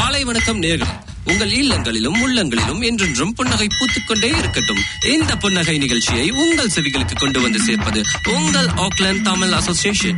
காலை வணக்கம் நேர்களே உங்கள் இல்லங்களிலும் உள்ளங்களிலும் என்றென்றும் புன்னகை பூத்துக்கொண்டே இருக்கட்டும் இந்த புன்னகை நிகழ்ச்சியை உங்கள் செவிகளுக்கு கொண்டு வந்து சேர்ப்பது உங்கள் ஆக்லாந்து தமிழ் அசோசியேஷன்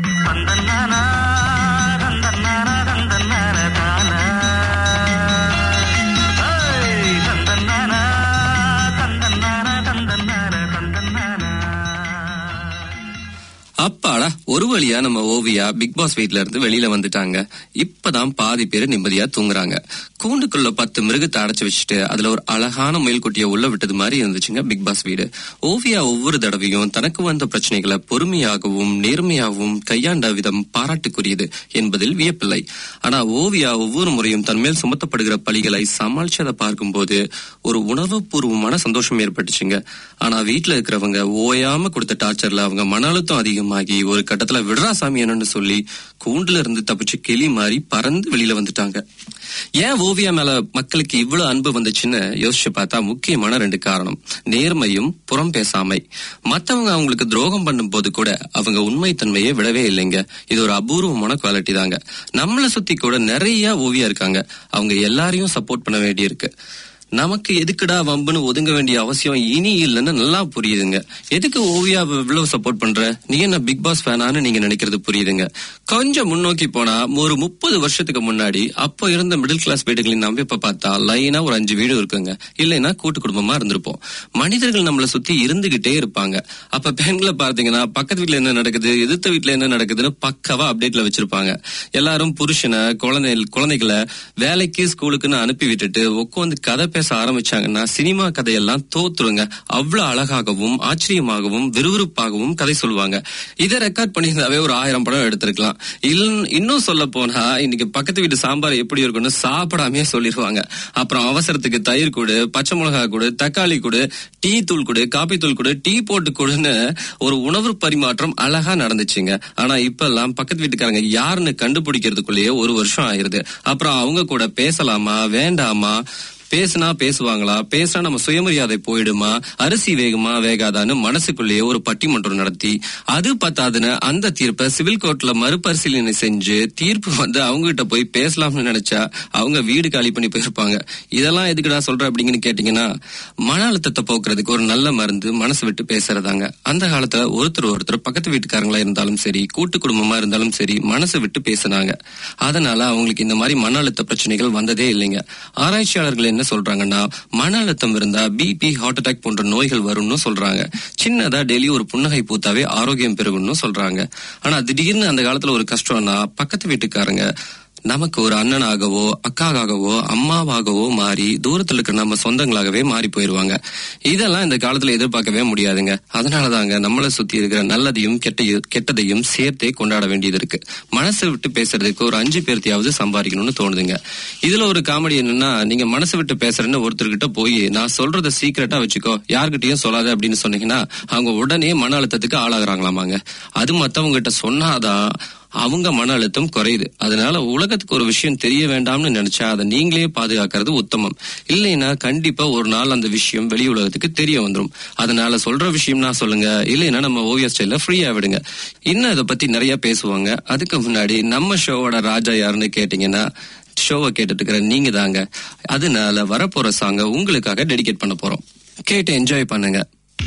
அப்பாடா ஒரு வழியா நம்ம ஓவியா பிக் பாஸ் வீட்ல இருந்து வெளியில வந்துட்டாங்க இப்பதான் பாதி பேர் நிம்மதியா தூங்குறாங்க கூண்டுக்குள்ள பத்து மிருகத்தை அடைச்சு வச்சுட்டு அதுல ஒரு அழகான முயல்குட்டியை உள்ள விட்டது மாதிரி இருந்துச்சுங்க பிக் பாஸ் வீடு ஓவியா ஒவ்வொரு தடவையும் தனக்கு வந்த பிரச்சனைகளை பொறுமையாகவும் நேர்மையாகவும் கையாண்ட விதம் பாராட்டுக்குரியது என்பதில் வியப்பில்லை ஆனா ஓவியா ஒவ்வொரு முறையும் தன் மேல் சுமத்தப்படுகிற பழிகளை சமாளிச்சதை பார்க்கும்போது ஒரு உணர்வுபூர்வமான சந்தோஷம் ஏற்பட்டுச்சுங்க ஆனா வீட்டுல இருக்கிறவங்க ஓயாம கொடுத்த டார்ச்சர்ல அவங்க மன அழுத்தம் அதிகமாகி ஒரு கட்டத்துல விடுறா சாமி என்னன்னு சொல்லி கூண்டுல இருந்து தப்பிச்சு கிளி மாறி பறந்து வெளியில வந்துட்டாங்க ஏன் ஓவியா மேல மக்களுக்கு இவ்வளவு அன்பு வந்துச்சுன்னு யோசிச்சு பார்த்தா முக்கியமான ரெண்டு காரணம் நேர்மையும் புறம் பேசாமை மத்தவங்க அவங்களுக்கு துரோகம் பண்ணும் போது கூட அவங்க உண்மை தன்மையை விடவே இல்லைங்க இது ஒரு அபூர்வமான குவாலிட்டி தாங்க நம்மளை சுத்தி கூட நிறைய ஓவியா இருக்காங்க அவங்க எல்லாரையும் சப்போர்ட் பண்ண வேண்டியிருக்கு நமக்கு எதுக்குடா வம்புன்னு ஒதுங்க வேண்டிய அவசியம் இனி இல்லைன்னு நல்லா புரியுதுங்க எதுக்கு ஓவியா இவ்வளவு சப்போர்ட் பண்ற நீ என்ன பிக் பாஸ் ஃபேனான்னு நீங்க நினைக்கிறது புரியுதுங்க கொஞ்சம் முன்னோக்கி போனா ஒரு முப்பது வருஷத்துக்கு முன்னாடி அப்போ இருந்த மிடில் கிளாஸ் வீடுகளின் அமைப்பை பார்த்தா லைனா ஒரு அஞ்சு வீடு இருக்குங்க இல்லைன்னா கூட்டு குடும்பமா இருந்திருப்போம் மனிதர்கள் நம்மளை சுத்தி இருந்துகிட்டே இருப்பாங்க அப்ப பெண்களை பார்த்தீங்கன்னா பக்கத்து வீட்டுல என்ன நடக்குது எதிர்த்த வீட்டுல என்ன நடக்குதுன்னு பக்கவா அப்டேட்ல வச்சிருப்பாங்க எல்லாரும் புருஷனை குழந்தை குழந்தைகளை வேலைக்கு ஸ்கூலுக்குன்னு அனுப்பி விட்டுட்டு உட்காந்து கதை பேச ஆரம்பிச்சாங்கன்னா சினிமா கதையெல்லாம் தோத்துருங்க அவ்வளவு அழகாகவும் ஆச்சரியமாகவும் விறுவிறுப்பாகவும் கதை சொல்லுவாங்க இதை ரெக்கார்ட் பண்ணியிருந்தாவே ஒரு ஆயிரம் படம் எடுத்திருக்கலாம் இல்ல- இன்னும் சொல்ல போனா இன்னைக்கு பக்கத்து வீட்டு சாம்பார் எப்படி இருக்கும்னு சாப்பிடாமே சொல்லிடுவாங்க அப்புறம் அவசரத்துக்கு தயிர் கொடு பச்சை மிளகாய் கொடு தக்காளி கொடு டீ தூள் கொடு காபி தூள் கொடு டீ போட்டு கொடுன்னு ஒரு உணவு பரிமாற்றம் அழகா நடந்துச்சுங்க ஆனா இப்ப எல்லாம் பக்கத்து வீட்டுக்காரங்க யாருன்னு கண்டுபிடிக்கிறதுக்குள்ளேயே ஒரு வருஷம் ஆயிருது அப்புறம் அவங்க கூட பேசலாமா வேண்டாமா பேசுனா பேசுவாங்களா பேசினா நம்ம சுயமரியாதை போயிடுமா அரிசி வேகுமா வேகாதான்னு மனசுக்குள்ளேயே ஒரு பட்டிமன்றம் நடத்தி அது பத்தாதுன்னு அந்த தீர்ப்பை சிவில் கோர்ட்ல மறுபரிசீலனை செஞ்சு தீர்ப்பு வந்து அவங்க கிட்ட போய் பேசலாம்னு நினைச்சா அவங்க வீடு காலி பண்ணி போயிருப்பாங்க இதெல்லாம் எதுக்குடா சொல்ற அப்படிங்கன்னு கேட்டீங்கன்னா மன அழுத்தத்தை போக்குறதுக்கு ஒரு நல்ல மருந்து மனசு விட்டு பேசுறதாங்க அந்த காலத்துல ஒருத்தர் ஒருத்தர் பக்கத்து வீட்டுக்காரங்களா இருந்தாலும் சரி கூட்டு குடும்பமா இருந்தாலும் சரி மனசு விட்டு பேசுனாங்க அதனால அவங்களுக்கு இந்த மாதிரி மன அழுத்த பிரச்சனைகள் வந்ததே இல்லைங்க ஆராய்ச்சியாளர்கள் என்ன சொல்றாங்கன்னா மன அழுத்தம் இருந்தா பிபி ஹார்ட் அட்டாக் போன்ற நோய்கள் வரும்னு சொல்றாங்க சின்னதா டெய்லி ஒரு புன்னகை பூத்தாவே ஆரோக்கியம் பெருகும்னு சொல்றாங்க ஆனா திடீர்னு அந்த காலத்துல ஒரு கஷ்டம்னா பக்கத்து வீட்டுக்காரங்க நமக்கு ஒரு அண்ணனாகவோ அக்காவாகவோ அம்மாவாகவோ மாறி தூரத்துல இருக்கிற நம்ம சொந்தங்களாகவே மாறி போயிருவாங்க இதெல்லாம் இந்த காலத்துல எதிர்பார்க்கவே முடியாதுங்க அதனாலதாங்க நம்மளை சுத்தி இருக்கிற நல்லதையும் கெட்டையும் கெட்டதையும் சேர்த்தே கொண்டாட வேண்டியது இருக்கு மனசை விட்டு பேசுறதுக்கு ஒரு அஞ்சு பேர்த்தையாவது சம்பாதிக்கணும்னு தோணுதுங்க இதுல ஒரு காமெடி என்னன்னா நீங்க மனசு விட்டு பேசுறேன்னு ஒருத்தர்கிட்ட போய் நான் சொல்றத சீக்கிரட்டா வச்சுக்கோ யார்கிட்டயும் சொல்லாத அப்படின்னு சொன்னீங்கன்னா அவங்க உடனே மன அழுத்தத்துக்கு ஆளாகிறாங்களாமாங்க அது மத்தவங்க கிட்ட சொன்னாதான் அவங்க மன அழுத்தம் குறையுது அதனால உலகத்துக்கு ஒரு விஷயம் தெரிய வேண்டாம்னு நினைச்சா அதை நீங்களே பாதுகாக்கிறது உத்தமம் இல்லைன்னா கண்டிப்பா ஒரு நாள் அந்த விஷயம் வெளி உலகத்துக்கு தெரிய வந்துரும் அதனால சொல்ற விஷயம்னா சொல்லுங்க இல்லைன்னா நம்ம ஓவிய ஸ்டைல ஃப்ரீயா விடுங்க இன்னும் இதை பத்தி நிறைய பேசுவாங்க அதுக்கு முன்னாடி நம்ம ஷோவோட ராஜா யாருன்னு கேட்டீங்கன்னா ஷோவை கேட்டுட்டு இருக்கிற நீங்க தாங்க அதனால வரப்போற சாங்க உங்களுக்காக டெடிகேட் பண்ண போறோம் கேட்டு என்ஜாய் பண்ணுங்க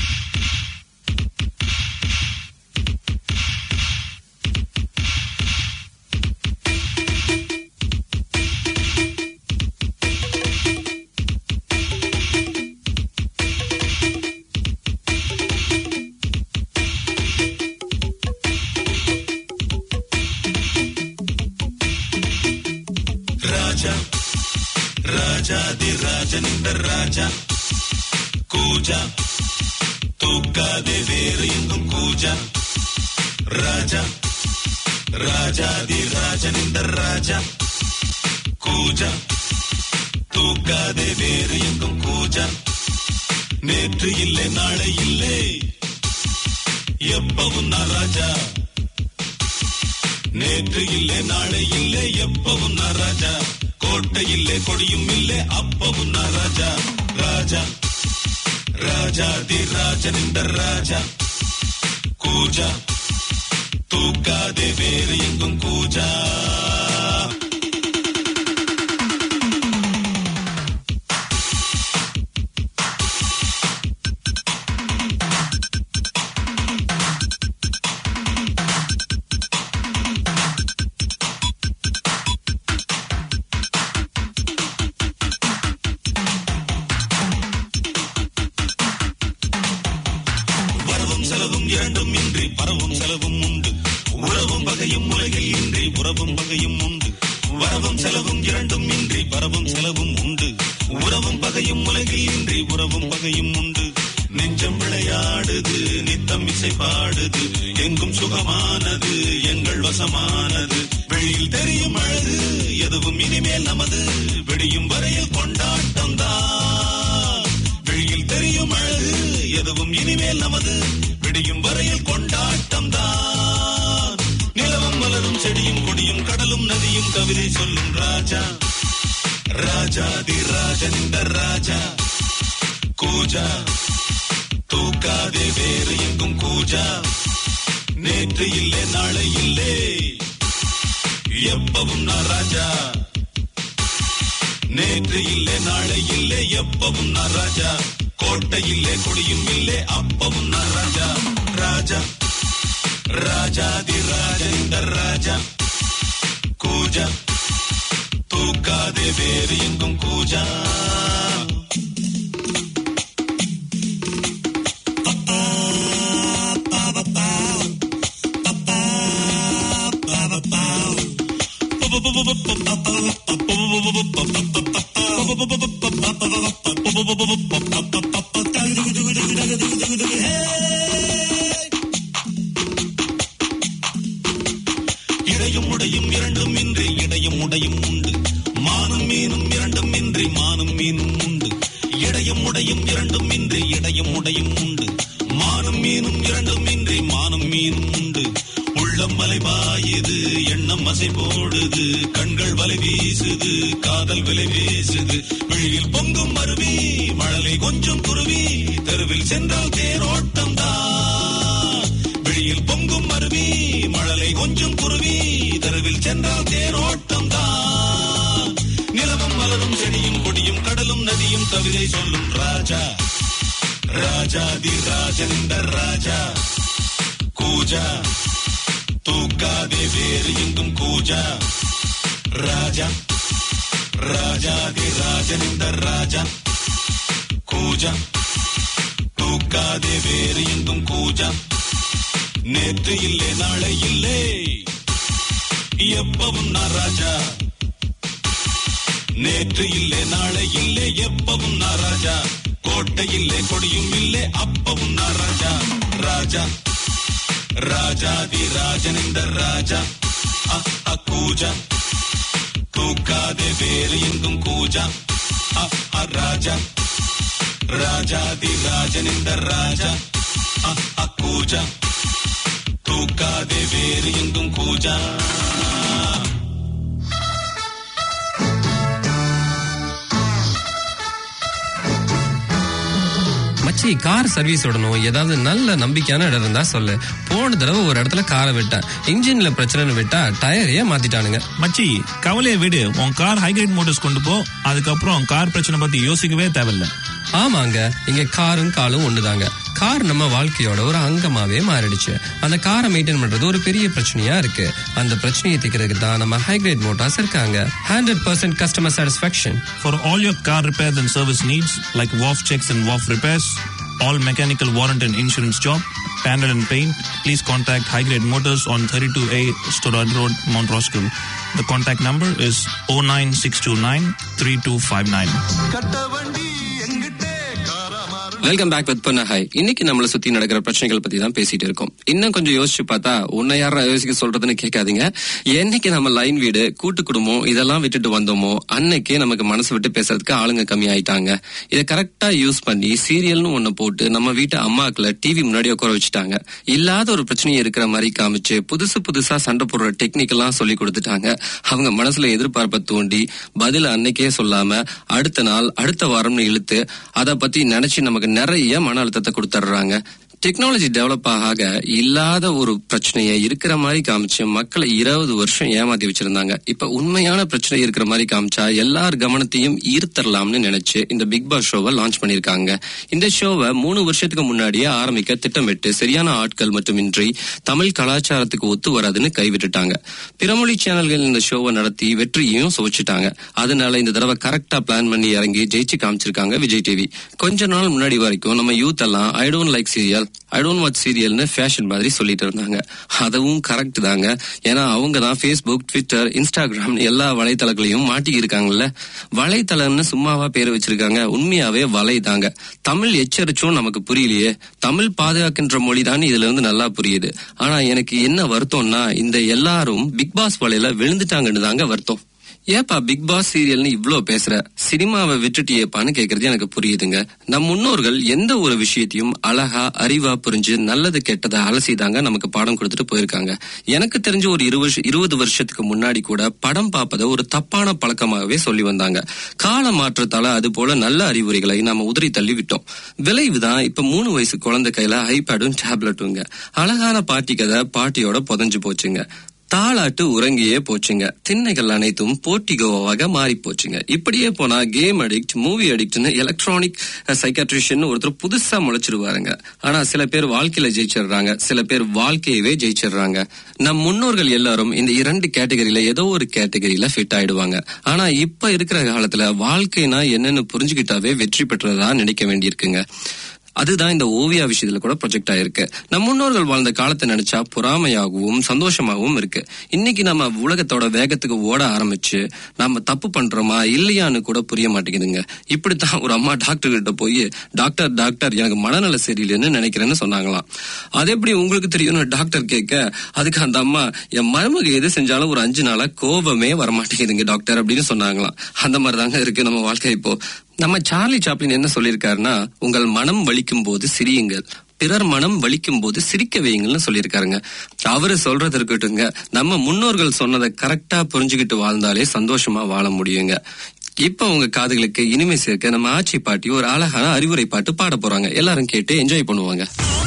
ராஜா ராஜாதி ராஜனிந்த ராஜா கூஜா தூக்காதே வேறு எங்கும் கூஜா ராஜா ராஜாதி ராஜனிந்த ராஜா கூஜா தூக்காதே வேறு எங்கும் கூஜா நேற்று இல்லை நாளை இல்லை எப்பவும் நான் ராஜா நேற்று இல்லை நாளை இல்லை எப்பவும் நான் ராஜா கோட்டை இல்லை கொடியும் இல்லை அப்பவும் நான் ராஜா ராஜா ராஜாதி ராஜன் இந்த ராஜா கூஜா தூக்காதே வேறு எங்கும் கூஜா உண்டு வரவும் செலவும் இரண்டும் இன்றி வரவும் செலவும் உண்டு உறவும் பகையும் உலகில் இன்றி உறவும் பகையும் உண்டு நெஞ்சம் விளையாடுது நித்தம் இசை பாடுது எங்கும் சுகமானது எங்கள் வசமானது வெளியில் தெரியும் அழகு எதுவும் இனிமேல் நமது வெடியும் வரையில் கொண்டாட்டம் தான் வெளியில் தெரியும் அழகு எதுவும் இனிமேல் நமது விடியும் வரையில் கொண்டாட்டம் தான் நிலவும் மலரும் செடியும் கொடியும் கடலும் நதியும் கவிதை சொல்லும் ராஜா ராஜாதி ராஜன் இந்த ராஜா கூஜா தூக்காதே வேறு எங்கும் கூஜா நேற்று இல்லை நாளை இல்லை எப்பவும் நான் ராஜா நேற்று இல்லை நாளை இல்லை எப்பவும் நான் ராஜா கோட்டை இல்லை கொடியும் இல்லை அப்பவும் நான் ராஜா ராஜா ராஜாதி ராஜா இந்த ராஜா கூஜா தூக்காதே வேறு எங்கும் கூஜா இடையும் உடையும் இரண்டும் இன்றி இடையும் உடையும் உண்டு மானும் மீனும் இரண்டும் இன்றி மானும் மீனும் உண்டு இடையும் உடையும் இரண்டும் இன்றி இடையும் உடையும் உண்டு மானும் மீனும் இரண்டும் இன்றி மானும் மீனும் உண்டு உள்ளம் மலை பாயுது எண்ணம் அசை போடுது கண்கள் வலை வீசுது காதல் விலை வீசுது விழியில் பொங்கும் அருவி மழலை கொஞ்சம் குருவி தெருவில் சென்றால் தேரோட்டம் தான் விழியில் பொங்கும் அருவி மழலை கொஞ்சம் குருவி தெருவில் சென்றால் தேரோட்டம் தான் நிலவும் மலரும் செடியும் கொடியும் கடலும் நதியும் கவிதை சொல்லும் ராஜா ராஜாதி ராஜன் இந்த ராஜா கூஜா தூக்காதே வேறு எங்கும் கூஜா ராஜா ராஜாதி ராஜன் இந்த ராஜா கூஜா தூக்காதே வேறு எங்கும் கூஜா நேற்று இல்லை நாளை இல்லை எப்பவும் நான் ராஜா நேற்று இல்லை நாளை இல்லை எப்பவும் நான் ராஜா கோட்டை இல்லை கொடியும் இல்லை அப்பவும் நான் ராஜா ராஜா ராஜாதி ராஜன் இந்த ராஜா அ, அ, கூஜா தூக்காதே வேறு எங்கும் கூஜா அ, அ, ராஜா ராஜாதி ராஜன் இந்த ராஜா அ, அ, கூஜா தூக்காதே வேறு எங்கும் கூஜா மச்சி கார் சர்வீஸ் விடணும் ஏதாவது நல்ல நம்பிக்கையான இடம் இருந்தா சொல்லு போன தடவை ஒரு இடத்துல காரை விட்டேன் இன்ஜின்ல பிரச்சனைன்னு விட்டா டயரையே மாத்திட்டானுங்க மச்சி கவலையை விடு உன் கார் ஹைகிரேட் மோட்டர்ஸ் கொண்டு போ அதுக்கப்புறம் கார் பிரச்சனை பத்தி யோசிக்கவே தேவையில்ல ஆமாங்க இங்க காரும் காலும் ஒண்ணுதாங்க கார் நம்ம வாழ்க்கையோட ஒரு அங்கமாவே மாறிடுச்சு அந்த காரை மெயின்டைன் பண்றது ஒரு பெரிய பிரச்சனையா இருக்கு அந்த பிரச்சனையை தீர்க்கிறதுக்கு தான் நம்ம ஹைகிரேட் மோட்டார்ஸ் இருக்காங்க hundred percent customer satisfaction For all your car repairs and service needs, like WAF checks and WAF repairs, all mechanical warrant and insurance job, panel and paint, please contact High Grade Motors on 32A Storad Road, Mount Roskill. The contact number is 09629 3259. கட்ட வண்டி எங்கிட்டே காரமாறு welcome back with பண்ண hi இன்னைக்கு நம்மள சுத்தி நடக்கிற பிரச்சனைகள் பத்தி தான் பேசிட்டு இருக்கோம் இன்னும் கொஞ்சம் யோசிச்சு பார்த்தா உன்னை யாரா யோசிக்க சொல்றதுன்னு கேட்காதீங்க என்னைக்கு நம்ம லைன் வீடு கூட்டு குடும்பம் இதெல்லாம் விட்டுட்டு வந்தோமோ அன்னைக்கே நமக்கு மனசு விட்டு பேசுறதுக்கு ஆளுங்க கம்மி ஆயிட்டாங்க இதை கரெக்டா யூஸ் பண்ணி சீரியல்னு ஒண்ணு போட்டு நம்ம வீட்டு அம்மாக்களை டிவி முன்னாடி உட்கார வச்சுட்டாங்க இல்லாத ஒரு பிரச்சனை இருக்கிற மாதிரி காமிச்சு புதுசு புதுசா சண்டை போடுற டெக்னிக் எல்லாம் சொல்லி கொடுத்துட்டாங்க அவங்க மனசுல எதிர்பார்ப்பை தூண்டி பதில் அன்னைக்கே சொல்லாம அடுத்த நாள் அடுத்த வாரம்னு இழுத்து அதை பத்தி நினைச்சு நமக்கு நிறைய மன அழுத்தத்தை கொடுத்துட்றாங்க டெக்னாலஜி டெவலப் ஆக இல்லாத ஒரு பிரச்சனையை இருக்கிற மாதிரி காமிச்சு மக்களை இருபது வருஷம் ஏமாத்தி வச்சிருந்தாங்க இப்ப உண்மையான பிரச்சனை இருக்கிற மாதிரி காமிச்சா எல்லார் கவனத்தையும் ஈர்த்தரலாம்னு நினைச்சு இந்த பிக் பாஸ் ஷோவை லான்ச் பண்ணிருக்காங்க இந்த ஷோவை மூணு வருஷத்துக்கு முன்னாடியே ஆரம்பிக்க திட்டமிட்டு சரியான ஆட்கள் மட்டுமின்றி தமிழ் கலாச்சாரத்துக்கு ஒத்து வராதுன்னு கைவிட்டுட்டாங்க பிறமொழி சேனல்கள் இந்த ஷோவை நடத்தி வெற்றியையும் சுவைச்சிட்டாங்க அதனால இந்த தடவை கரெக்டா பிளான் பண்ணி இறங்கி ஜெயிச்சு காமிச்சிருக்காங்க விஜய் டிவி கொஞ்ச நாள் முன்னாடி வரைக்கும் நம்ம யூத் எல்லாம் I don't like serial I don't watch சீரியல்னு ஃபேஷன் மாதிரி சொல்லிட்டு இருந்தாங்க அதுவும் கரெக்ட் தாங்க ஏன்னா அவங்க தான் ஃபேஸ்புக் ட்விட்டர் இன்ஸ்டாகிராம் எல்லா வலைத்தளங்களையும் மாட்டி இருக்காங்கல்ல வலைத்தளம்னு சும்மாவா பேர் வச்சிருக்காங்க உண்மையாவே வலை தாங்க தமிழ் எச்சரிச்சும் நமக்கு புரியலையே தமிழ் பாதுகாக்கின்ற மொழி தான் இதுல இருந்து நல்லா புரியுது ஆனா எனக்கு என்ன வருத்தம்னா இந்த எல்லாரும் பிக் பாஸ் வலையில விழுந்துட்டாங்கன்னு தாங்க வருத்தம் ஏப்பா பிக் பாஸ் சீரியல்னு இவ்ளோ பேசுற சினிமாவை விட்டுட்டியேப்பான்னு கேக்குறது எனக்கு புரியுதுங்க நம் முன்னோர்கள் எந்த ஒரு விஷயத்தையும் அழகா அறிவா புரிஞ்சு நல்லது கெட்டதை அலசிதாங்க நமக்கு பாடம் கொடுத்துட்டு போயிருக்காங்க எனக்கு தெரிஞ்ச ஒரு இரு வருஷ- இருபது வருஷத்துக்கு முன்னாடி கூட படம் பார்ப்பதை ஒரு தப்பான பழக்கமாகவே சொல்லி வந்தாங்க கால மாற்றத்தால அது போல நல்ல அறிவுரைகளை நாம உதறி தள்ளி விட்டோம் விளைவுதான் இப்ப மூணு வயசு குழந்தை கையில ஐபேடும் டேப்லெட்டுங்க அழகான பாட்டி கதை பாட்டியோட புதஞ்சு போச்சுங்க தாளாட்டு உறங்கியே போச்சுங்க திண்ணைகள் அனைத்தும் போட்டிகோவாக மாறி போச்சுங்க இப்படியே போனா கேம் அடிக்ட் மூவி அடிக்ட்னு எலக்ட்ரானிக் சைக்காட்ரிஷியன் ஒருத்தர் புதுசா முளைச்சிருவாருங்க ஆனா சில பேர் வாழ்க்கையில ஜெயிச்சிடுறாங்க சில பேர் வாழ்க்கையவே ஜெயிச்சிடுறாங்க நம் முன்னோர்கள் எல்லாரும் இந்த இரண்டு கேட்டகரியில ஏதோ ஒரு கேட்டகரியில ஃபிட் ஆயிடுவாங்க ஆனா இப்ப இருக்கிற காலத்துல வாழ்க்கைனா என்னன்னு புரிஞ்சுக்கிட்டாவே வெற்றி பெற்றதா நினைக்க வேண்டியிருக்குங்க அதுதான் இந்த ஓவியா விஷயத்துல கூட ப்ரொஜெக்ட் ஆயிருக்கு நம் முன்னோர்கள் வாழ்ந்த காலத்தை நினைச்சா பொறாமையாகவும் சந்தோஷமாகவும் இருக்கு இன்னைக்கு நம்ம உலகத்தோட வேகத்துக்கு ஓட ஆரம்பிச்சு நம்ம தப்பு பண்றோமா இல்லையான்னு கூட புரிய மாட்டேங்குதுங்க இப்படித்தான் ஒரு அம்மா டாக்டர் கிட்ட போய் டாக்டர் டாக்டர் எனக்கு மனநல சரியில்லைன்னு நினைக்கிறேன்னு சொன்னாங்களாம் அது எப்படி உங்களுக்கு தெரியும்னு டாக்டர் கேட்க அதுக்கு அந்த அம்மா என் மருமக எது செஞ்சாலும் ஒரு அஞ்சு நாளா கோபமே வரமாட்டேங்குதுங்க டாக்டர் அப்படின்னு சொன்னாங்களாம் அந்த மாதிரி தாங்க இருக்கு நம்ம வாழ்க்கை இப்போ நம்ம சார்லி சாப்ளின் என்ன சொல்லியிருக்காருன்னா உங்கள் மனம் வலிக்கும் போது சிரியுங்கள் பிறர் மனம் வலிக்கும் போது சிரிக்க வையுங்கள்னு சொல்லியிருக்காருங்க அவரு சொல்றது இருக்கட்டுங்க நம்ம முன்னோர்கள் சொன்னதை கரெக்டா புரிஞ்சுக்கிட்டு வாழ்ந்தாலே சந்தோஷமா வாழ முடியுங்க இப்ப உங்க காதுகளுக்கு இனிமை சேர்க்க நம்ம ஆச்சி பாட்டி ஒரு அழகான அறிவுரை பாட்டு பாட போறாங்க எல்லாரும் கேட்டு என்ஜாய் பண்ணுவாங்க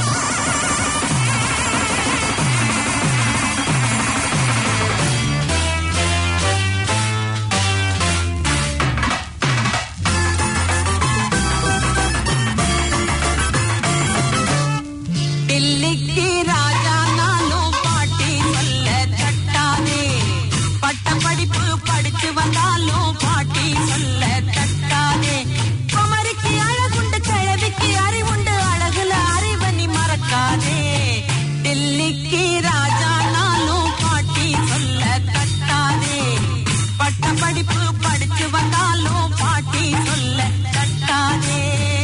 டில்லிக்கு ராஜா நானும் பாட்டி சொல்ல தட்டாதே பட்ட படிப்பு படிச்சு வந்தாலும் பாட்டி சொல்ல தட்டாதே குமரிக்கு அழகுண்டு கிழவிக்கு அறிவுண்டு அழகுல அறிவனி மறக்காதே டில்லிக்கு ராஜா நானும் பாட்டி சொல்ல தட்டாதே பட்ட படிப்பு படிச்சு வந்தாலும் பாட்டி சொல்ல தட்டாதே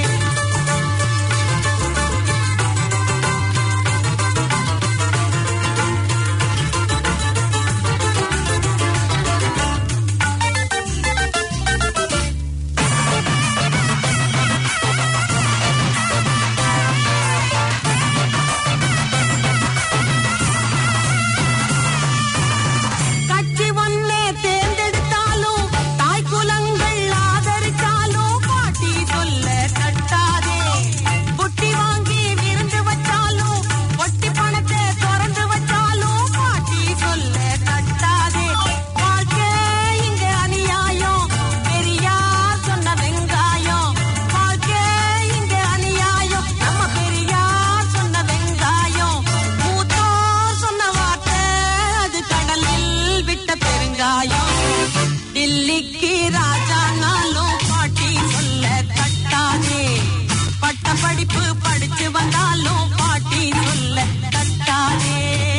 கட்சி ஒன்னே தேர்ந்தெடுத்தாலும் தாய் குலங்கள் ஆதரிச்சாலும் பாட்டி சொல்ல தட்டாதே புட்டி வாங்கி விருந்து வச்சாலும் ஒட்டி பணத்தை திறந்து வச்சாலும் பாட்டி சொல்ல தட்டாதே வாழ்க்கை இங்க அநியாயம் பெரியார் சொன்ன வெங்காயம் வாழ்க்கை இங்க அநியாயம் நம்ம பெரியார் சொன்ன வெங்காயம் மூத்தோர் சொன்ன வார்த்தை அது கடலில் விட்ட பெருங்காயம் டில்லிக்கு ராஜா நாளும் பாட்டி சொல்ல தட்டாதே பட்ட படிப்பு படிச்சு வந்தாலும் பாட்டி சொல்ல தட்டாதே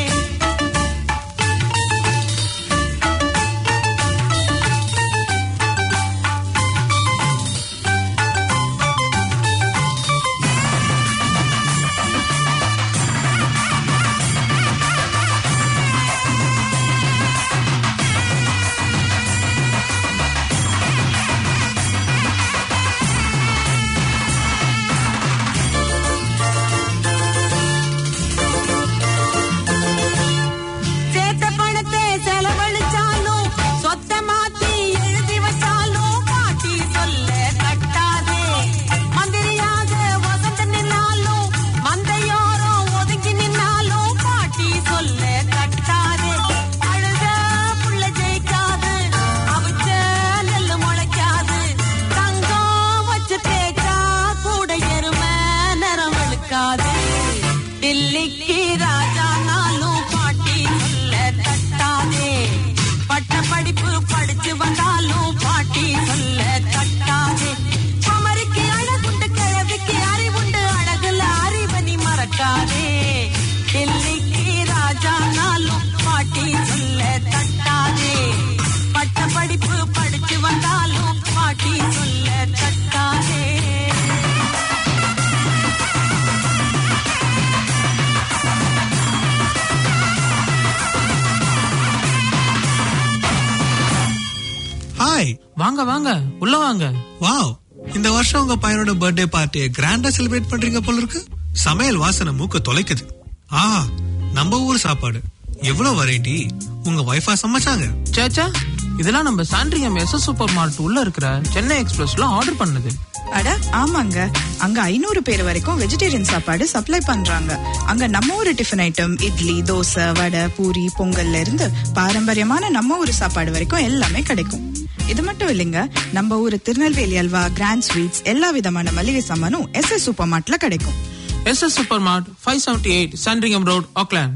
சேர்த்த பணத்தை செலவழிச்சாலும் சொத்த மாத்தி எழுதி வச்சாலும் பாட்டி சொல்ல கட்டாதே மந்திரியாக வசந்த நின்னாலும் மந்தையோரம் ஒதுங்கி நின்னாலும் பாட்டி சொல்ல கட்டாதே அழுத புள்ள ஜெயிக்காது அவிச்ச நெல்லு முளைக்காது தங்கம் வச்சு தேய்ச்சா கூட எருமை நிறம் வெளுக்காது டில்லிக்கு ராஜா நாளும் பாட்டி சொல்ல தட்டாதே பட்ட படிப்பு படிச்சு வந்தாலும் பாட்டி சொல்ல தட்டாதே குமரிக்கு அழகுண்டு கிழவிக்கு அறிவுண்டு அழகுல அறிவனி மறக்க ஹாய் வாங்க வாங்க உள்ள வாங்க வாவ் இந்த வருஷம் உங்க பையனோட பர்த்டே பார்ட்டியை கிராண்டா செலிப்ரேட் பண்றீங்க போல இருக்கு சமையல் வாசனை மூக்க தொலைக்குது ஆ நம்ம ஊர் சாப்பாடு எவ்வளவு வெரைட்டி உங்க வைஃபா சமைச்சாங்க சேச்சா இதெல்லாம் நம்ம சாண்ட்ரியம் எஸ் சூப்பர் மார்ட் உள்ள இருக்கிற சென்னை எக்ஸ்பிரஸ்ல ஆர்டர் பண்ணது அட ஆமாங்க அங்க ஐநூறு பேர் வரைக்கும் வெஜிடேரியன் சாப்பாடு சப்ளை பண்றாங்க அங்க நம்ம ஊரு டிஃபன் ஐட்டம் இட்லி தோசை வடை பூரி பொங்கல்ல இருந்து பாரம்பரியமான நம்ம ஊரு சாப்பாடு வரைக்கும் எல்லாமே கிடைக்கும் இது மட்டும் இல்லைங்க நம்ம ஊரு திருநெல்வேலி அல்வா கிராண்ட் ஸ்வீட்ஸ் எல்லா விதமான மளிகை சாமானும் எஸ் எஸ் சூப்பர் மார்ட்ல கிடைக்கும் S S super mart five seventy eight Sandringham road Auckland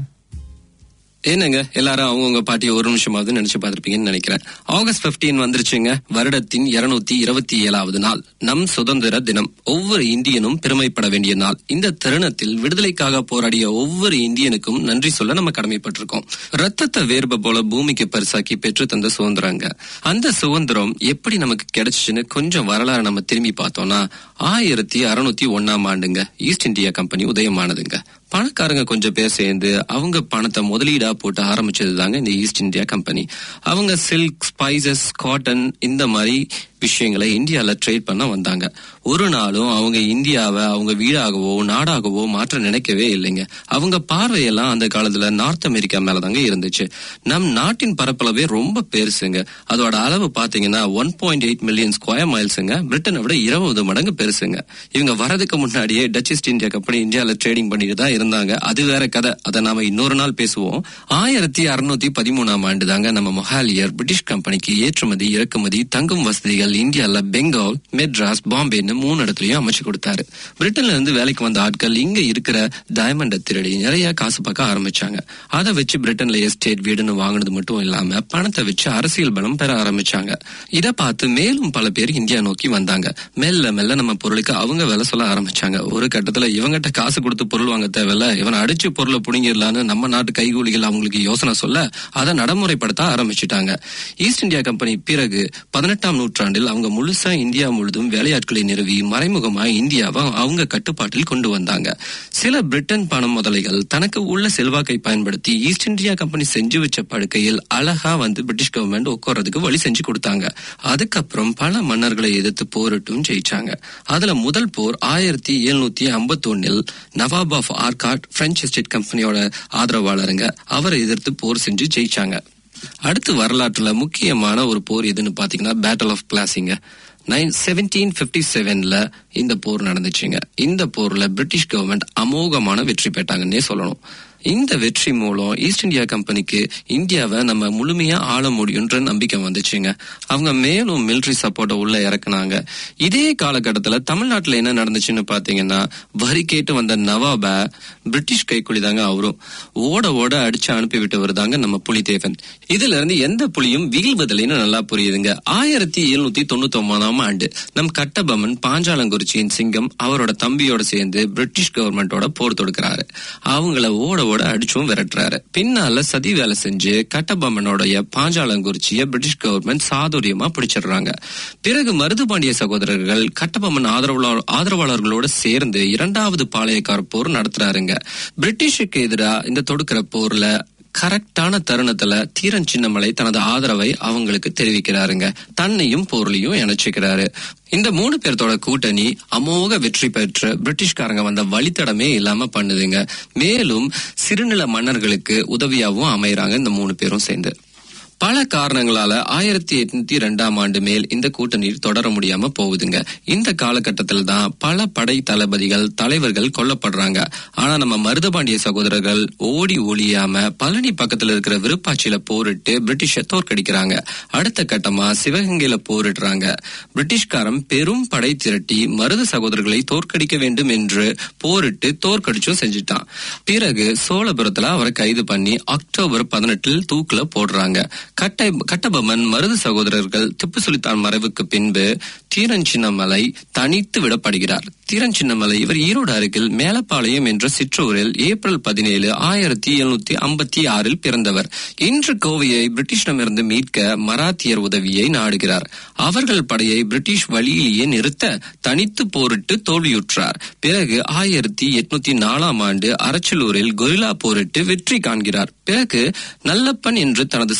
என்னங்க எல்லாரும் அவங்கவுங்க பாட்டி ஒரு நிமிஷமாவது நினைச்சு பார்த்திருப்பீங்கன்னு நினைக்கிறேன் ஆகஸ்ட் 15 வந்துருச்சுங்க வருடத்தின் இருநூத்தி இருபத்தி ஏழாவது நாள் நம் சுதந்திர தினம் ஒவ்வொரு இந்தியனும் பெருமைப்பட வேண்டிய நாள் இந்த தருணத்தில் விடுதலைக்காக போராடிய ஒவ்வொரு இந்தியனுக்கும் நன்றி சொல்ல நம்ம கடமைப்பட்டிருக்கோம் ரத்தத்தை வேர்ப போல பூமிக்கு பரிசாக்கி பெற்று தந்த சுதந்திரங்க அந்த சுதந்திரம் எப்படி நமக்கு கிடைச்சுன்னு கொஞ்சம் வரலாறு நம்ம திரும்பி பார்த்தோம்னா ஆயிரத்தி அறுநூத்தி ஒன்னாம் ஆண்டுங்க ஈஸ்ட் இந்தியா கம்பெனி உதயமானதுங்க பணக்காரங்க கொஞ்சம் பேர் சேர்ந்து அவங்க பணத்தை முதலீடா போட்டு ஆரம்பிச்சது தாங்க இந்த ஈஸ்ட் இந்தியா கம்பெனி அவங்க சில்க் ஸ்பைசஸ் காட்டன் இந்த மாதிரி விஷயங்களை இந்தியால ட்ரேட் பண்ண வந்தாங்க ஒரு நாளும் அவங்க இந்தியாவை அவங்க வீடாகவோ நாடாகவோ மாற்ற நினைக்கவே இல்லைங்க அவங்க பார்வையெல்லாம் அந்த காலத்துல நார்த் அமெரிக்கா மேலதாங்க இருந்துச்சு நம் நாட்டின் பரப்பளவே ரொம்ப பெருசுங்க அதோட அளவு பாத்தீங்கன்னா one point eight million square மைல்ஸுங்க பிரிட்டனை விட இருபது மடங்கு பெருசுங்க இவங்க வரதுக்கு முன்னாடியே டச் ஈஸ்ட் இந்தியா கம்பெனி இந்தியால ட்ரேடிங் பண்ணிட்டு தான் இருந்தாங்க அது வேற கதை அதை நாம இன்னொரு நாள் பேசுவோம் ஆயிரத்தி அறுநூத்தி பதிமூணாம் ஆண்டு தாங்க நம்ம மொஹாலியர் பிரிட்டிஷ் கம்பெனிக்கு ஏற்றுமதி இறக்குமதி தங்கும் வசதிகள் இந்தியால பெங்கால் மெட்ராஸ் பாம்பேன்னு மூணு இடத்துலயும் அமைச்சு கொடுத்தாரு பிரிட்டன்ல இருந்து வேலைக்கு வந்த ஆட்கள் இங்க இருக்கிற டைமண்டை திருடி நிறைய காசு பார்க்க ஆரம்பிச்சாங்க அதை வச்சு பிரிட்டன்ல எஸ்டேட் வீடுன்னு வாங்கினது மட்டும் இல்லாம பணத்தை வச்சு அரசியல் பலம் பெற ஆரம்பிச்சாங்க இத பார்த்து மேலும் பல பேர் இந்தியா நோக்கி வந்தாங்க மெல்ல மெல்ல நம்ம பொருளுக்கு அவங்க விலை சொல்ல ஆரம்பிச்சாங்க ஒரு கட்டத்துல இவங்கிட்ட காசு கொடுத்து பொருள் வாங்க தேவையில்ல இவன் அடிச்சு பொருளை புடுங்கிடலான்னு நம்ம நாட்டு கைகூலிகள் அவங்களுக்கு யோசனை சொல்ல அதை நடைமுறைப்படுத்த ஆரம்பிச்சிட்டாங்க ஈஸ்ட் இந்தியா கம்பெனி பிறகு பதினெட்டாம் நூற்றாண்டில் அவங்க முழுசா இந்தியா முழுதும் வேலையாட்களை நிறுவி மறைமுகமா இந்தியாவை அவங்க கட்டுப்பாட்டில் கொண்டு வந்தாங்க சில பிரிட்டன் பண முதலைகள் தனக்கு உள்ள செல்வாக்கை பயன்படுத்தி ஈஸ்ட் இந்தியா கம்பெனி செஞ்சு வச்ச படுக்கையில் அழகா வந்து பிரிட்டிஷ் கவர்மெண்ட் உட்கார்றதுக்கு வழி செஞ்சு கொடுத்தாங்க அதுக்கப்புறம் பல மன்னர்களை எதிர்த்து போரிட்டும் ஜெயிச்சாங்க அதுல முதல் போர் ஆயிரத்தி எழுநூத்தி ஐம்பத்தி ஒன்னில் Nawab of Arcot French estate கம்பெனியோட ஆதரவாளருங்க அவரை எதிர்த்து போர் செஞ்சு ஜெயிச்சாங்க அடுத்து வரலாற்றுல முக்கியமான ஒரு போர் எதுன்னு பாத்தீங்கன்னா பேட்டில் ஆஃப் பிளாசிங்க நைன் செவன்டீன் பிப்டி செவன்ல இந்த போர் நடந்துச்சுங்க இந்த போர்ல பிரிட்டிஷ் கவர்மெண்ட் அமோகமான வெற்றி பெற்றாங்கன்னே சொல்லணும் இந்த வெற்றி மூலம் ஈஸ்ட் இந்தியா கம்பெனிக்கு இந்தியாவை நம்ம முழுமையா ஆள முடியும்ன்ற நம்பிக்கை வந்துச்சுங்க அவங்க மேலும் மிலிட்டரி சப்போர்ட்டை உள்ள இறக்குனாங்க இதே காலகட்டத்துல தமிழ்நாட்டுல என்ன நடந்துச்சுன்னு பாத்தீங்கன்னா வரி கேட்டு வந்த நவாப பிரிட்டிஷ் கைக்குலி தாங்க அவரும் ஓட ஓட அடிச்சு அனுப்பி விட்டவர் தாங்க நம்ம புலிதேவன் இதுல இருந்து எந்த புலியும் வீழ்வதில்லைன்னு நல்லா புரியுதுங்க ஆயிரத்தி எழுநூத்தி தொண்ணூத்தி ஒன்பதாம் ஆண்டு நம் கட்டபொம்மன் பாஞ்சாலங்குறிச்சியின் சிங்கம் அவரோட தம்பியோட சேர்ந்து பிரிட்டிஷ் கவர்மெண்டோட போர் தொடுக்கிறாரு அவங்கள ஓட ஓட அடிச்சும் விரட்டுறாரு பின்னால சதி வேலை செஞ்சு கட்டபொம்மனோடைய பாஞ்சாலங்குறிச்சிய பிரிட்டிஷ் கவர்மெண்ட் சாதுரியமா பிடிச்சிடுறாங்க பிறகு மருதுபாண்டிய சகோதரர்கள் கட்டபொம்மன் ஆதரவாளர் ஆதரவாளர்களோட சேர்ந்து இரண்டாவது பாளையக்கார போர் நடத்துறாருங்க பிரிட்டிஷுக்கு எதிராக இந்த தொடுக்கிற போர்ல கரெக்டான தருணத்துல தீரன் சின்னமலை தனது ஆதரவை அவங்களுக்கு தெரிவிக்கிறாருங்க தன்னையும் போர்லையும் இணைச்சுக்கிறாரு இந்த மூணு பேர்த்தோட கூட்டணி அமோக வெற்றி பெற்று பிரிட்டிஷ்காரங்க வந்த வழித்தடமே இல்லாம பண்ணுதுங்க மேலும் சிறுநில மன்னர்களுக்கு உதவியாவும் அமையறாங்க இந்த மூணு பேரும் சேர்ந்து பல காரணங்களால ஆயிரத்தி எட்நூத்தி ரெண்டாம் ஆண்டு மேல் இந்த கூட்டணி தொடர முடியாம போகுதுங்க இந்த காலகட்டத்தில் தான் பல படை தளபதிகள் தலைவர்கள் கொல்லப்படுறாங்க ஆனா நம்ம மருதபாண்டிய சகோதரர்கள் ஓடி ஒளியாம பழனி பக்கத்துல இருக்கிற விருப்பாட்சியில போரிட்டு பிரிட்டிஷ தோற்கடிக்கிறாங்க அடுத்த கட்டமா சிவகங்கையில போரிடுறாங்க பிரிட்டிஷ்காரன் பெரும் படை திரட்டி மருத சகோதரர்களை தோற்கடிக்க வேண்டும் என்று போரிட்டு தோற்கடிச்சும் செஞ்சுட்டான் பிறகு சோழபுரத்துல அவரை கைது பண்ணி அக்டோபர் பதினெட்டில் தூக்குல போடுறாங்க கட்டை கட்டபொம்மன் மருது சகோதரர்கள் திப்பு சுல்தான் மறைவுக்கு பின்பு தீரஞ்சின்னமலை தனித்து விடப்படுகிறார் தீரஞ்சின்னமலை இவர் ஈரோடு அருகில் மேலப்பாளையம் என்ற சிற்றூரில் ஏப்ரல் பதினேழு ஆயிரத்தி எழுநூத்தி ஐம்பத்தி ஆறில் பிறந்தவர் இன்று கோவையை பிரிட்டிஷிடமிருந்து மீட்க மராத்தியர் உதவியை நாடுகிறார் அவர்கள் படையை பிரிட்டிஷ் வழியிலேயே நிறுத்த தனித்து போரிட்டு தோல்வியுற்றார் பிறகு ஆயிரத்தி எட்நூத்தி நாலாம் ஆண்டு அரச்சலூரில் கொரில்லா போரிட்டு வெற்றி காண்கிறார் பிறகு நல்லப்பன் என்று தனது சமையல்காரர்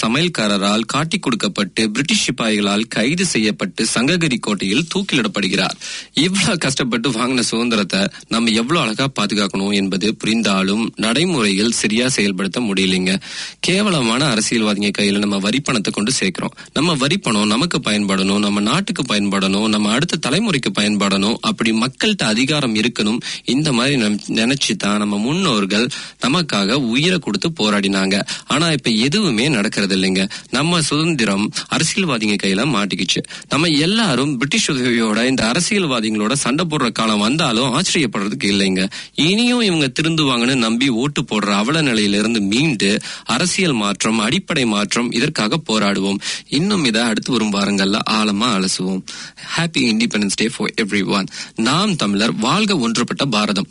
வெள்ளைக்காரரால் காட்டிக் கொடுக்கப்பட்டு பிரிட்டிஷ் சிப்பாய்களால் கைது செய்யப்பட்டு சங்ககிரி கோட்டையில் தூக்கிலிடப்படுகிறார் இவ்வளவு கஷ்டப்பட்டு வாங்கின சுதந்திரத்தை நம்ம எவ்வளவு அழகா பாதுகாக்கணும் என்பது புரிந்தாலும் நடைமுறையில் சரியா செயல்படுத்த முடியலைங்க கேவலமான அரசியல்வாதிங்க கையில நம்ம வரி பணத்தை கொண்டு சேர்க்கிறோம் நம்ம வரி பணம் நமக்கு பயன்படணும் நம்ம நாட்டுக்கு பயன்படணும் நம்ம அடுத்த தலைமுறைக்கு பயன்படணும் அப்படி மக்கள்கிட்ட அதிகாரம் இருக்கணும் இந்த மாதிரி நினைச்சு தான் நம்ம முன்னோர்கள் நமக்காக உயிரை கொடுத்து போராடினாங்க ஆனா இப்ப எதுவுமே நடக்கிறது இல்லைங்க நம்ம சுதந்திரம் அரசியல்வாதிங்க கையில மாட்டிக்கிச்சு நம்ம எல்லாரும் பிரிட்டிஷ் உதவியோட இந்த அரசியல்வாதிகளோட சண்டை போடுற காலம் வந்தாலும் ஆச்சரியப்படுறதுக்கு இல்லைங்க இனியும் இவங்க திருந்துவாங்கன்னு நம்பி ஓட்டு போடுற அவல நிலையிலிருந்து மீண்டு அரசியல் மாற்றம் அடிப்படை மாற்றம் இதற்காக போராடுவோம் இன்னும் இதை அடுத்து வரும் வாரங்கள்ல ஆழமா அலசுவோம் happy independence day for everyone நாம் தமிழர் வாழ்க ஒன்றுபட்ட பாரதம்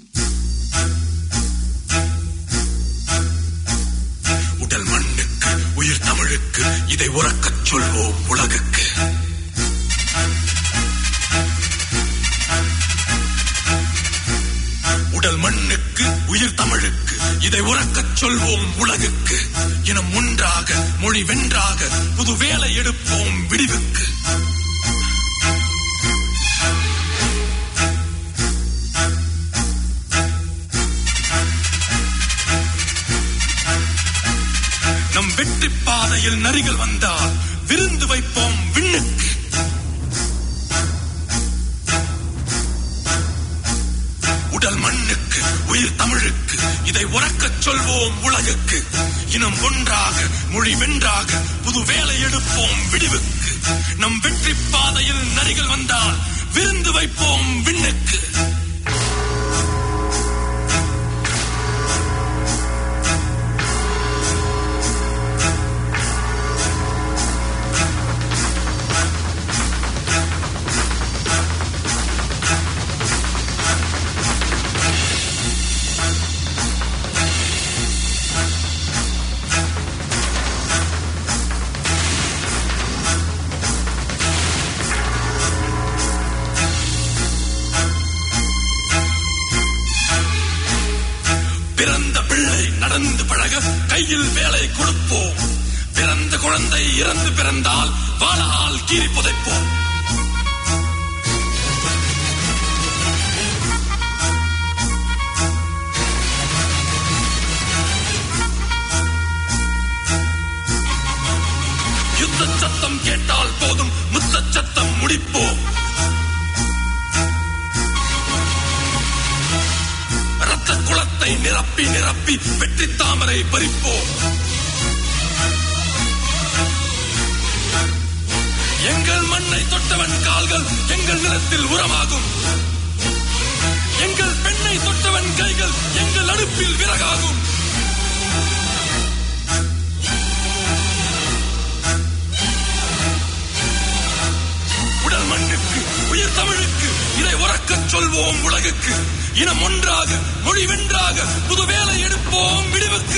உடல் மண்ணுக்கு உயிர் தமிழுக்கு இதை உறக்கச் சொல்வோம் உலகுக்கு உடல் மண்ணுக்கு உயிர் தமிழுக்கு இதை உறக்கச் சொல்வோம் உலகுக்கு இனம் ஒன்றாக மொழி வென்றாக புது வேலை எடுப்போம் விடிவுக்கு நம் வெற்றி பாதையில் நரிகள் வந்தால் விருந்து வைப்போம் விண்ணுக்கு உடல் மண்ணுக்கு உயிர் தமிழுக்கு இதை உறக்கச் சொல்வோம் உலகுக்கு இனம் ஒன்றாக மொழி வென்றாக புது வேலை எடுப்போம் விடிவுக்கு நம் வெற்றி பாதையில் நரிகள் வந்தால் விருந்து வைப்போம் விண்ணுக்கு பிறந்த பிள்ளை நடந்து பழக கையில் வேலை கொடுப்போம் பிறந்த குழந்தை இறந்து பிறந்தால் வாழால் கீறி புதைப்போம் யுத்த சத்தம் கேட்டால் போதும் முத்த சத்தம் முடிப்போம் ரத்த குளத்தை நிரப்பி நிரப்பி வெற்றி தாமரை பறிப்போம் எங்கள் மண்ணை தொட்டவன் கால்கள் எங்கள் நிலத்தில் உரமாகும் எங்கள் பெண்ணை தொட்டவன் கைகள் எங்கள் அடுப்பில் விறகாகும் உடல் மண்ணுக்கு உயிர் தமிழுக்கு இதை உறக்கச் சொல்வோம் உலகுக்கு இனம் ஒன்றாக மொழி வென்றாக புது வேலை எடுப்போம் விடிவுக்கு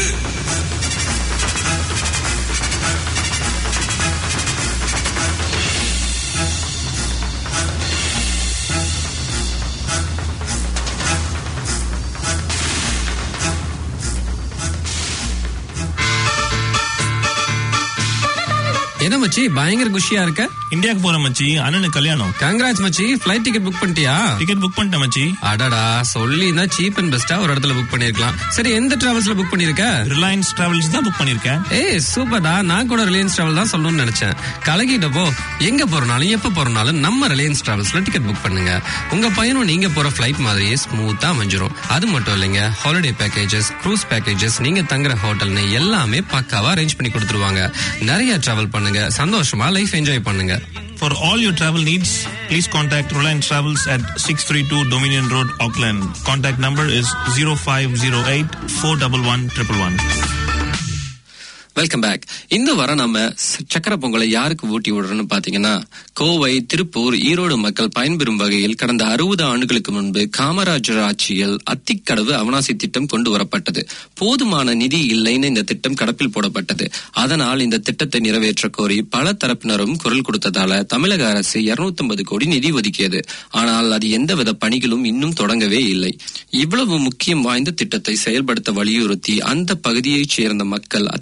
என்ன மச்சி பயங்கர குஷியா இருக்க இந்தியாவுக்கு போற மச்சி அண்ணனுக்கு கல்யாணம் கங்கராஜ் மச்சி ஃபிளைட் டிக்கெட் புக் பண்ணிட்டியா டிக்கெட் புக் பண்ணிட்டேன் மச்சி அடடா சொல்லி சீப் அண்ட் பெஸ்டா ஒரு இடத்துல புக் பண்ணிருக்கலாம் சரி எந்த டிராவல்ஸ்ல புக் பண்ணிருக்க ரிலையன்ஸ் டிராவல்ஸ் தான் புக் பண்ணிருக்கேன் ஏய் சூப்பர்டா நான் கூட ரிலையன்ஸ் டிராவல் தான் சொல்லணும்னு நினைச்சேன் கலகிட்டப்போ எங்க போறனாலும் எப்ப போறனாலும் நம்ம ரிலையன்ஸ் டிராவல்ஸ்ல டிக்கெட் புக் பண்ணுங்க உங்க பையனும் நீங்க போற ஃபிளைட் மாதிரியே ஸ்மூத்தா அமைஞ்சிரும் அது மட்டும் இல்லைங்க ஹாலிடே பேக்கேஜஸ் க்ரூஸ் பேக்கேஜஸ் நீங்க தங்குற ஹோட்டல்னு எல்லாமே பக்காவா அரேஞ்ச் பண்ணி கொடுத்துருவாங்க நிறைய டிராவல் பண்ணுங்க சந்தோஷமா லைஃப் என்ஜாய் பண்ணுங்க For all your travel needs, please contact Reliance Travels at 632 Dominion Road, Auckland. Contact number is 0508 411 111. Welcome back இந்த வாரம் நம்ம ச- சக்கரை பொங்கலை யாருக்கு ஊட்டி விடுறோம்னு பாத்தீங்கன்னா கோவை திருப்பூர் ஈரோடு மக்கள் பயன்பெறும் வகையில் கடந்த அறுபது ஆண்டுகளுக்கு முன்பு காமராஜர் ஆட்சியில் அத்திக்கடவு அவனாசி திட்டம் கொண்டு வரப்பட்டது போதுமான நிதி இல்லைன்னு இந்த திட்டம் கடப்பில் போடப்பட்டது அதனால் இந்த திட்டத்தை நிறைவேற்ற கோரி பல தரப்பினரும் குரல் கொடுத்ததால தமிழக அரசு 250 கோடி நிதி ஒதுக்கியது ஆனால் அது எந்தவித பணிகளும் இன்னும் தொடங்கவே இல்லை இவ்வளவு முக்கியம் வாய்ந்த திட்டத்தை செயல்படுத்த வலியுறுத்தி அந்த பகுதியைச் சேர்ந்த மக்கள் அத்திக்கடவு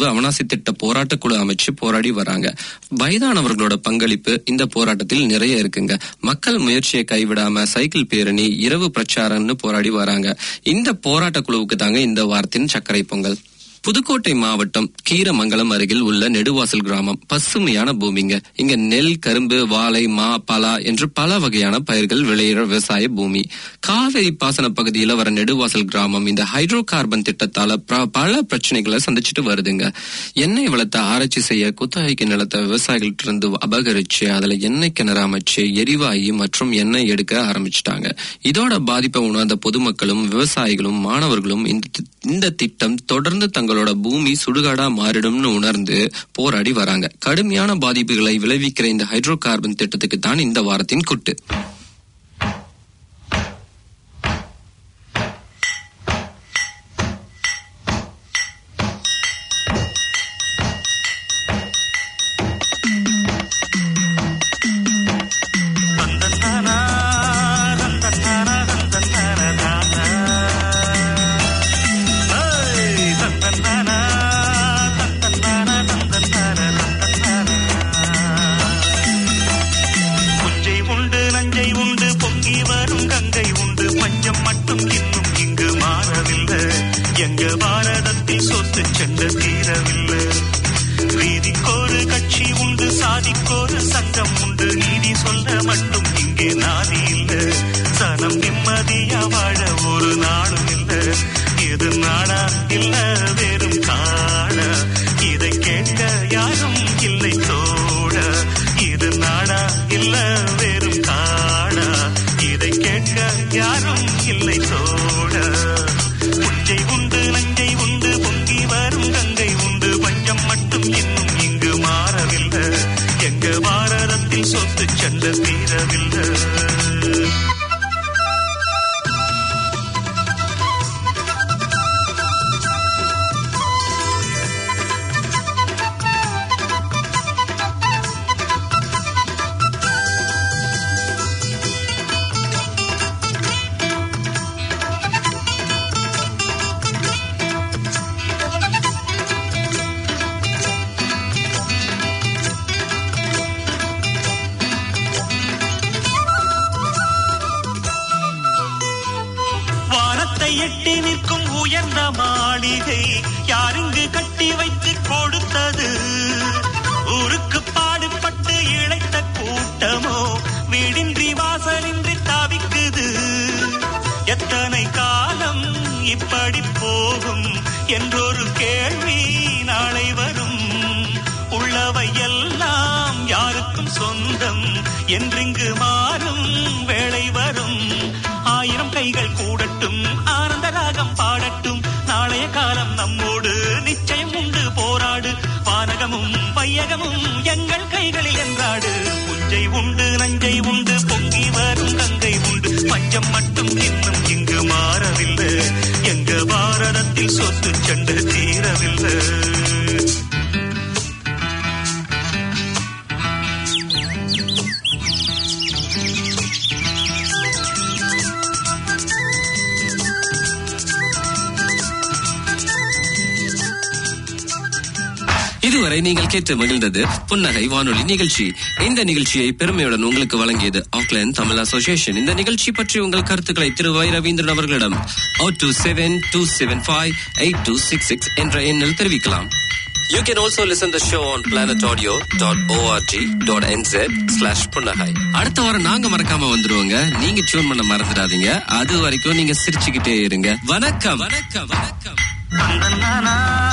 கூட்டுறவு அவனாசி திட்ட போராட்ட குழு அமைச்சு போராடி வராங்க வயதானவர்களோட பங்களிப்பு இந்த போராட்டத்தில் நிறைய இருக்குங்க மக்கள் முயற்சியை கைவிடாம சைக்கிள் பேரணி இரவு பிரச்சாரம்னு போராடி வராங்க இந்த போராட்ட குழுவுக்கு தாங்க இந்த வாரத்தின் சர்க்கரை பொங்கல் புதுக்கோட்டை மாவட்டம் கீரமங்கலம் அருகில் உள்ள நெடுவாசல் கிராமம் பசுமையான பூமிங்க இங்க நெல் கரும்பு வாழை மா பலா என்று பல வகையான பயிர்கள் விளையிற விவசாய பூமி காவிரி பாசன பகுதியில வர நெடுவாசல் கிராமம் இந்த ஹைட்ரோ கார்பன் திட்டத்தால ப- பல பிரச்சனைகளை சந்திச்சுட்டு வருதுங்க எண்ணெய் வளத்தை ஆராய்ச்சி செய்ய குத்தகைக்கு நிலத்தை விவசாயிகள்ட்ட இருந்து அபகரிச்சு அதுல எண்ணெய் கிணறு அமைச்சு எரிவாயு மற்றும் எண்ணெய் எடுக்க ஆரம்பிச்சிட்டாங்க இதோட பாதிப்பை உணர்ந்த பொதுமக்களும் விவசாயிகளும் மாணவர்களும் இந்த தி- இந்த திட்டம் தொடர்ந்து தங்களோட பூமி சுடுகாடா மாறிடும்னு உணர்ந்து போராடி வராங்க கடுமையான பாதிப்புகளை விளைவிக்கிற இந்த ஹைட்ரோ கார்பன் திட்டத்துக்கு தான் இந்த வாரத்தின் குட்டு புஞ்சை உண்டு நஞ்சை உண்டு பொங்கி வரும் கங்கை உண்டு பஞ்சம் மட்டும் இன்னும் இங்கு மாறவில்லை எங்க பாரதத்தில் சொத்து சென்ற தீரவில்லை வீதிக்கோரு கட்சி உண்டு சாதிக்கோரு சங்கம் உண்டு நீதி சொல்ல மட்டும் இங்கே நாதி இல்ல சனம் நிம்மதியா வாழ ஒரு நாளும் இல்ல இது நாடா இல்ல வெறும் காடா இதை கேட்க யாரும் இல்லை தோட இது நாடா இல்ல வெறும் காடா இதை கேட்க யாரும் இல்லை தோட புஞ்சை உண்டு நஞ்சை உண்டு பொங்கி வரும் கங்கை உண்டு பஞ்சம் மட்டும் இன்னும் இங்கு மாறவில்லை எங்க பாரதத்தில் சொத்து சண்டை தீரவில்லை வானத்தை எட்டி நிற்கும் உயர்ந்த மாளிகை யாருங்கு கட்டி வைத்து கொடுத்தது ஊருக்கு பாடுபட்டு இழைத்த கூட்டமோ வீடின்றி வாசலின்றி தவிக்குது எத்தனை காலம் இப்படி போகும் என்றொரு கேள்வி நாளை வரும் உள்ளவை எல்லாம் யாருக்கும் சொந்தம் என்றிங்கு மாறும் வேளை வரும் ஆயிரம் கைகள் கூடட்டும் ஆனந்த ராகம் பாடட்டும் நாளைய காலம் நம்மோடு நிச்சயம் உண்டு போராடு வானகமும் வையகமும் எங்கள் கைகளில் என்றாடு புஞ்சை உண்டு நஞ்சை உண்டு பொங்கி வரும் கங்கை உண்டு பஞ்சம் மட்டும் இன்னும் இங்கு மாறவில்லை எங்க பாரதத்தில் சொத்து சண்டை தீரவில்லை இதுவரை நீங்கள் கேட்டு மகிழ்ந்தது புன்னகை வானொலி நிகழ்ச்சி இந்த நிகழ்ச்சியை பெருமையுடன் உங்களுக்கு வழங்கியது ஆக்லாந்து தமிழ் அசோசியேஷன் இந்த நிகழ்ச்சி பற்றி உங்கள் கருத்துக்களை திரு வை ரவீந்திரன் அவர்களிடம் O two seven two seven five eight two six six என்ற எண்ணில் தெரிவிக்கலாம் You can also listen the show on planetaudio.org.nz slash புன்னகை அடுத்த வாரம் நாங்க மறக்காம வந்துருவோங்க நீங்க டியூன் பண்ண மறந்துடாதீங்க அது வரைக்கும் நீங்க சிரிச்சுக்கிட்டே இருங்க வணக்கம் வணக்கம் வணக்கம் நந்தனானா